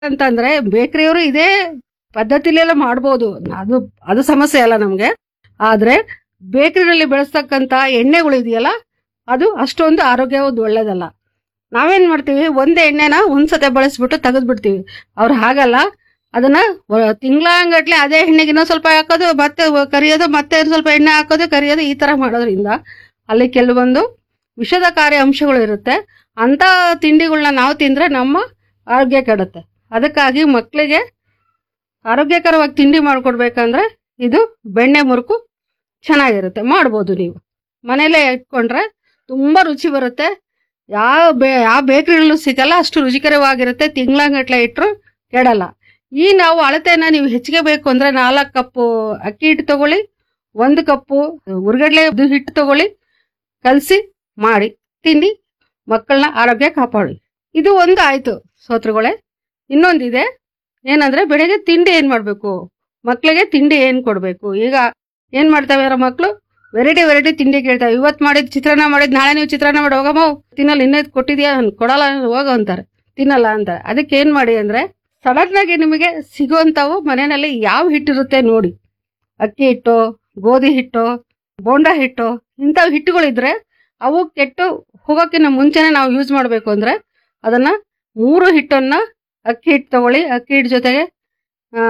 ಅಂತಂದ್ರೆ ಬೇಕರಿಯವರು ಇದೇ ಪದ್ಧತಿಲೆಲ್ಲ ಮಾಡ್ಬೋದು ಅದು ಅದು ಸಮಸ್ಯೆ ಅಲ್ಲ ನಮ್ಗೆ ಆದ್ರೆ ಬೇಕರಿನಲ್ಲಿ ಬೆಳೆಸ್ತಕ್ಕಂತ ಎಣ್ಣೆಗಳು ಇದೆಯಲ್ಲ ಅದು ಅಷ್ಟೊಂದು ಆರೋಗ್ಯವಾದ ಒಳ್ಳೇದಲ್ಲ ನಾವೇನ್ ಮಾಡ್ತೀವಿ ಒಂದೇ ಎಣ್ಣೆನ ಒಂದ್ಸತೆ ಬಳಸ್ಬಿಟ್ಟು ತೆಗೆದ್ಬಿಡ್ತೀವಿ ಅವ್ರು ಹಾಗಲ್ಲ ಅದನ್ನ ತಿಂಗಳಂಗಟ್ಲೆ ಅದೇ ಎಣ್ಣೆಗೆ ಇನ್ನೊಂದ್ ಸ್ವಲ್ಪ ಹಾಕೋದು ಮತ್ತೆ ಕರಿಯೋದು ಮತ್ತೆ ಒಂದ್ ಸ್ವಲ್ಪ ಎಣ್ಣೆ ಹಾಕೋದು ಕರಿಯೋದು ಈ ತರ ಮಾಡೋದ್ರಿಂದ ಅಲ್ಲಿ ಕೆಲವೊಂದು ವಿಷದಕಾರಿ ಅಂಶಗಳು ಇರುತ್ತೆ ಅಂತ ತಿಂಡಿಗಳನ್ನ ನಾವು ತಿಂದ್ರೆ ನಮ್ಮ ಆರೋಗ್ಯ ಕೆಡುತ್ತೆ ಅದಕ್ಕಾಗಿ ಮಕ್ಕಳಿಗೆ ಆರೋಗ್ಯಕರವಾಗಿ ತಿಂಡಿ ಮಾಡ್ಕೊಡ್ಬೇಕಂದ್ರೆ ಇದು ಬೆಣ್ಣೆ ಮುರುಕು ಚೆನ್ನಾಗಿರುತ್ತೆ ಮಾಡ್ಬೋದು ನೀವು ಮನೇಲೇ ಇಟ್ಕೊಂಡ್ರೆ ತುಂಬಾ ರುಚಿ ಬರುತ್ತೆ ಯಾವ ಬೇ ಯಾವ ಬೇಕರಿಗಳಲ್ಲೂ ಸಿಗಲ್ಲ ಅಷ್ಟು ರುಚಿಕರವಾಗಿರುತ್ತೆ ತಿಂಗಳಂಗಟ್ಲೆ ಇಟ್ಟರು ಕೆಡಲ್ಲ ಈ ನಾವು ಅಳತೆನ ನೀವು ಹೆಚ್ಚಿಗೆ ಬೇಕು ಅಂದ್ರೆ ನಾಲ್ಕು ಕಪ್ಪು ಅಕ್ಕಿ ಹಿಟ್ಟು ತಗೊಳ್ಳಿ ಒಂದು ಕಪ್ಪು ಉರ್ಗಡ್ಲೆ ಹಿಟ್ಟು ತಗೊಳ್ಳಿ ಕಲಸಿ ಮಾಡಿ ತಿಂಡಿ ಮಕ್ಕಳನ್ನ ಆರೋಗ್ಯ ಕಾಪಾಡಿ ಇದು ಒಂದು ಆಯ್ತು ಸೋತ್ರಗಳೇ ಇನ್ನೊಂದಿದೆ ಏನಂದ್ರೆ ಬೆಳಿಗ್ಗೆ ತಿಂಡಿ ಏನ್ ಮಾಡ್ಬೇಕು ಮಕ್ಕಳಿಗೆ ತಿಂಡಿ ಏನ್ ಕೊಡ್ಬೇಕು ಈಗ ಏನ್ ಮಾಡ್ತಾವೆ ಅವರ ಮಕ್ಕಳು ವೆರೈಟಿ ವೆರೈಟಿ ತಿಂಡಿ ಕೇಳ್ತಾವೆ ಇವತ್ ಮಾಡಿದ್ ಚಿತ್ರಾನ್ನ ಮಾಡಿದ್ ನಾಳೆ ನೀವು ಚಿತ್ರಾನ್ನ ಮಾಡಿ ಹೋಗಮ್ಮ ತಿನ್ನಲ್ಲ ಇನ್ನೇದ್ ಕೊಟ್ಟಿದ್ಯಾ ಕೊಡಲ್ಲ ಹೋಗೋ ಅಂತಾರೆ ತಿನ್ನಲ್ಲ ಅಂತಾರೆ ಅದಕ್ಕೆ ಏನ್ ಮಾಡಿ ಅಂದ್ರೆ ಸಡನ್ ಆಗಿ ನಿಮಗೆ ಸಿಗುವಂತವು ಮನೆಯಲ್ಲಿ ಯಾವ ಹಿಟ್ಟಿರುತ್ತೆ ನೋಡಿ ಅಕ್ಕಿ ಹಿಟ್ಟು ಗೋಧಿ ಹಿಟ್ಟು ಬೋಂಡ ಹಿಟ್ಟು ಇಂಥವು ಹಿಟ್ಟುಗಳಿದ್ರೆ ಅವು ಕೆಟ್ಟು ಹೋಗೋಕ್ಕಿಂತ ಮುಂಚೆನೆ ನಾವು ಯೂಸ್ ಮಾಡಬೇಕು ಅಂದ್ರೆ ಅದನ್ನ ಮೂರು ಹಿಟ್ಟನ್ನ ಅಕ್ಕಿ ಹಿಟ್ಟು ತಗೊಳ್ಳಿ ಅಕ್ಕಿ ಹಿಟ್ಟು ಜೊತೆಗೆ ಆ,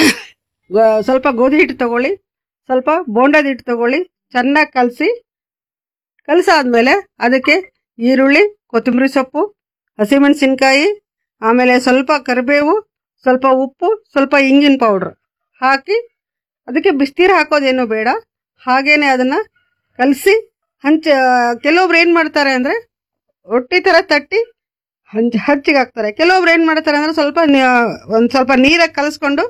ಗ- ಸ್ವಲ್ಪ ಗೋಧಿ ಹಿಟ್ಟು ತಗೊಳ್ಳಿ ಸ್ವಲ್ಪ ಬೋಂಡದ ಹಿಟ್ಟು ತಗೊಳ್ಳಿ ಚೆನ್ನಾಗಿ ಕಲಸಿ ಕಲಸಾದ್ಮೇಲೆ ಅದಕ್ಕೆ ಈರುಳ್ಳಿ ಕೊತ್ತಂಬರಿ ಸೊಪ್ಪು ಹಸಿಮೆಣಸಿನ್ಕಾಯಿ ಆಮೇಲೆ ಸ್ವಲ್ಪ ಕರಿಬೇವು ಸ್ವಲ್ಪ ಉಪ್ಪು ಸ್ವಲ್ಪ ಇಂಗಿನ ಪೌಡ್ರ್ ಹಾಕಿ ಅದಕ್ಕೆ ಬಿಸ್ತೀರು ಹಾಕೋದೇನು ಬೇಡ ಹಾಗೇನೆ ಅದನ್ನ ಕಲಸಿ ಹಂಚ ಕೆಲವೊಬ್ರು ಏನ್ ಮಾಡ್ತಾರೆ ಅಂದ್ರೆ ರೊಟ್ಟಿ ತರ ತಟ್ಟಿ ಹಂಚ ಹಚ್ಚಿಗೆ ಹಾಕ್ತಾರೆ ಕೆಲವೊಬ್ರು ಏನ್ ಮಾಡ್ತಾರೆ ಅಂದ್ರೆ ಸ್ವಲ್ಪ ನಿ- ಒಂದ್ ಸ್ವಲ್ಪ ನೀರಾಗಿ ಕಲಸ್ಕೊಂಡು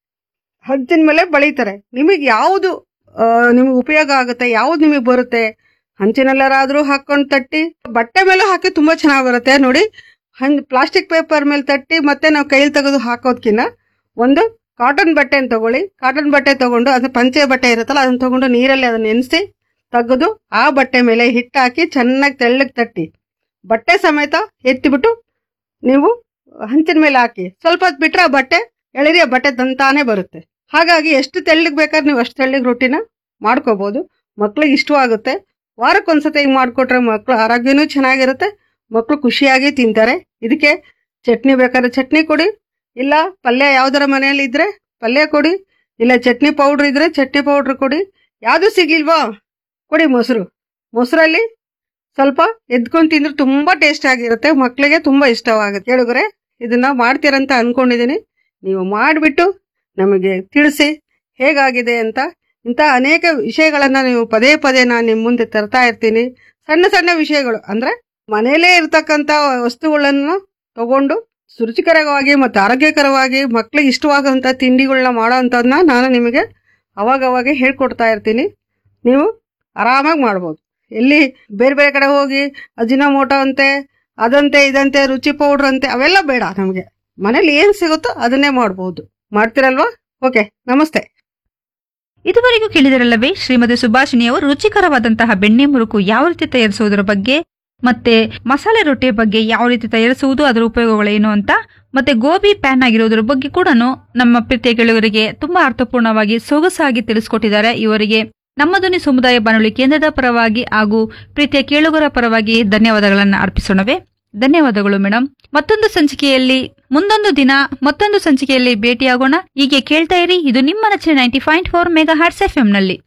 ಹಂಚಿನ ಮೇಲೆ ಬಳಿತಾರೆ ನಿಮಗೆ ಯಾವುದು ನಿಮಗೆ ಉಪಯೋಗ ಆಗುತ್ತೆ ಯಾವ್ದು ನಿಮಗೆ ಬರುತ್ತೆ ಹಂಚಿನಲ್ಲಾದ್ರೂ ಹಾಕೊಂಡು ತಟ್ಟಿ ಬಟ್ಟೆ ಮೇಲೂ ಹಾಕಿ ತುಂಬಾ ಚೆನ್ನಾಗಿ ಬರುತ್ತೆ ನೋಡಿ ಹಂಗ್ ಪ್ಲಾಸ್ಟಿಕ್ ಪೇಪರ್ ಮೇಲೆ ತಟ್ಟಿ ಮತ್ತೆ ನಾವು ಕೈಲಿ ತೆಗೆದು ಹಾಕೋದ್ಕಿನ್ನ ಒಂದು ಕಾಟನ್ ಬಟ್ಟೆನ ತಗೊಳ್ಳಿ ಕಾಟನ್ ಬಟ್ಟೆ ತಗೊಂಡು ಅದು ಪಂಚೆ ಬಟ್ಟೆ ಇರುತ್ತಲ್ಲ ಅದನ್ನ ತಗೊಂಡು ನೀರಲ್ಲಿ ಅದನ್ನ ನೆನೆಸಿ ತೆಗೆದು ಆ ಬಟ್ಟೆ ಮೇಲೆ ಹಿಟ್ಟು ಹಾಕಿ ಚೆನ್ನಾಗಿ ತೆಳ್ಳಗೆ ತಟ್ಟಿ ಬಟ್ಟೆ ಸಮೇತ ಎತ್ತಿಬಿಟ್ಟು ನೀವು ಹಂಚಿನ ಮೇಲೆ ಹಾಕಿ ಸ್ವಲ್ಪ ಹೊತ್ತು ಬಿಟ್ರೆ ಆ ಬಟ್ಟೆ ಎಳೆರಿ ಆ ಬಟ್ಟೆ ತಂತಾನೆ ಬರುತ್ತೆ ಹಾಗಾಗಿ ಎಷ್ಟು ತೆಳ್ಳಗೆ ಬೇಕಾದ್ರೆ ನೀವು ಅಷ್ಟು ತೆಳ್ಳಗೆ ರೊಟ್ಟಿನ ಮಾಡ್ಕೋಬಹುದು ಮಕ್ಳಿಗೆ ಇಷ್ಟವಾಗುತ್ತೆ ವಾರಕ್ಕೊಂದ್ಸತಿ ಹಿಂಗ್ ಮಾಡ್ಕೊಟ್ರೆ ಮಕ್ಳು ಆರೋಗ್ಯನೂ ಚೆನ್ನಾಗಿರುತ್ತೆ ಮಕ್ಳು ಖುಷಿಯಾಗಿ ತಿಂತಾರೆ ಇದಕ್ಕೆ ಚಟ್ನಿ ಬೇಕಾದ್ರೆ ಚಟ್ನಿ ಕೊಡಿ ಇಲ್ಲ ಪಲ್ಯ ಯಾವ್ದಾರ ಮನೆಯಲ್ಲಿ ಇದ್ರೆ ಪಲ್ಯ ಕೊಡಿ ಇಲ್ಲ ಚಟ್ನಿ ಪೌಡ್ರ್ ಇದ್ರೆ ಚಟ್ನಿ ಪೌಡ್ರ್ ಕೊಡಿ ಯಾವ್ದು ಸಿಗ್ಲಿಲ್ವಾ ಕೊಡಿ ಮೊಸರು ಮೊಸರಲ್ಲಿ ಸ್ವಲ್ಪ ಎದ್ಕೊಂಡು ತಿಂದ್ರೆ ತುಂಬಾ ಟೇಸ್ಟ್ ಆಗಿರುತ್ತೆ ಮಕ್ಕಳಿಗೆ ತುಂಬಾ ಇಷ್ಟವಾಗುತ್ತೆ ಕೇಳಿದ್ರೆ ಇದನ್ನ ಮಾಡ್ತೀರಂತ ಅನ್ಕೊಂಡಿದೀನಿ ನೀವು ಮಾಡಿಬಿಟ್ಟು ನಮಗೆ ತಿಳಿಸಿ ಹೇಗಾಗಿದೆ ಅಂತ ಇಂಥ ಅನೇಕ ವಿಷಯಗಳನ್ನ ನೀವು ಪದೇ ಪದೇ ನಾನು ನಿಮ್ಮ ಮುಂದೆ ತರ್ತಾ ಇರ್ತೀನಿ ಸಣ್ಣ ಸಣ್ಣ ವಿಷಯಗಳು ಅಂದ್ರೆ ಮನೆಯಲ್ಲೇ ಇರ್ತಕ್ಕಂಥ ವಸ್ತುಗಳನ್ನ ತಗೊಂಡು ರುಚಿಕರವಾಗಿ ಮತ್ತು ಆರೋಗ್ಯಕರವಾಗಿ ಮಕ್ಳಿಗೆ ಇಷ್ಟವಾಗುವಂಥ ತಿಂಡಿಗಳನ್ನ ಮಾಡೋ ಅಂಥದ್ದನ್ನ ನಾನು ನಿಮಗೆ ಅವಾಗವಾಗ ಹೇಳ್ಕೊಡ್ತಾ ಇರ್ತೀನಿ ನೀವು ಆರಾಮಾಗಿ ಮಾಡ್ಬೋದು ಎಲ್ಲಿ ಬೇರೆ ಬೇರೆ ಕಡೆ ಹೋಗಿ ಅಜಿನೋಮೋಟೋ ಅಂತೆ ಅದಂತೆ ಇದಂತೆ ರುಚಿ ಪೌಡ್ರ್ ಅಂತೆ ಅವೆಲ್ಲ ಬೇಡ ನಮಗೆ ಮನೇಲಿ ಏನ್ ಸಿಗುತ್ತೋ ಅದನ್ನೇ ಮಾಡ್ಬೋದು ಮಾಡ್ತೀರಲ್ವಾ ಓಕೆ ನಮಸ್ತೆ ಇದುವರೆಗೂ ಕೇಳಿದರಲ್ಲವೇ ಶ್ರೀಮತಿ ಸುಭಾಷಿಣಿ ಅವರು ರುಚಿಕರವಾದಂತಹ ಬೆಣ್ಣೆ ಮುರುಕು ಯಾವ ರೀತಿ ತಯಾರಿಸುವುದರ ಬಗ್ಗೆ ಮತ್ತೆ ಮಸಾಲೆ ರೊಟ್ಟಿಯ ಬಗ್ಗೆ ಯಾವ ರೀತಿ ತಯಾರಿಸುವುದು ಅದರ ಉಪಯೋಗಗಳೇನು ಅಂತ ಮತ್ತೆ ಗೋಬಿ ಪ್ಯಾನ್ ಆಗಿರೋದ್ರ ಬಗ್ಗೆ ಕೂಡ ನಮ್ಮ ಪ್ರೀತಿಯ ಗೆಳೆಯರಿಗೆ ತುಂಬಾ ಅರ್ಥಪೂರ್ಣವಾಗಿ ಸೊಗಸಾಗಿ ತಿಳಿಸ್ಕೊಟ್ಟಿದ್ದಾರೆ ಇವರಿಗೆ ನಮ್ಮ ಧ್ವನಿ ಸಮುದಾಯ ಬಾನುಲಿ ಕೇಂದ್ರದ ಪರವಾಗಿ ಹಾಗೂ ಪ್ರೀತಿಯ ಕೇಳುಗರ ಪರವಾಗಿ ಧನ್ಯವಾದಗಳನ್ನು ಅರ್ಪಿಸೋಣವೇ ಧನ್ಯವಾದಗಳು ಮೇಡಮ್ ಮತ್ತೊಂದು ಸಂಚಿಕೆಯಲ್ಲಿ ಮುಂದೊಂದು ದಿನ ಮತ್ತೊಂದು ಸಂಚಿಕೆಯಲ್ಲಿ ಭೇಟಿಯಾಗೋಣ ಹೀಗೆ ಕೇಳ್ತಾ ಇರಿ ಇದು ನಿಮ್ಮ ನೆಚ್ಚಿನ ninety point four mega hearts F ನಲ್ಲಿ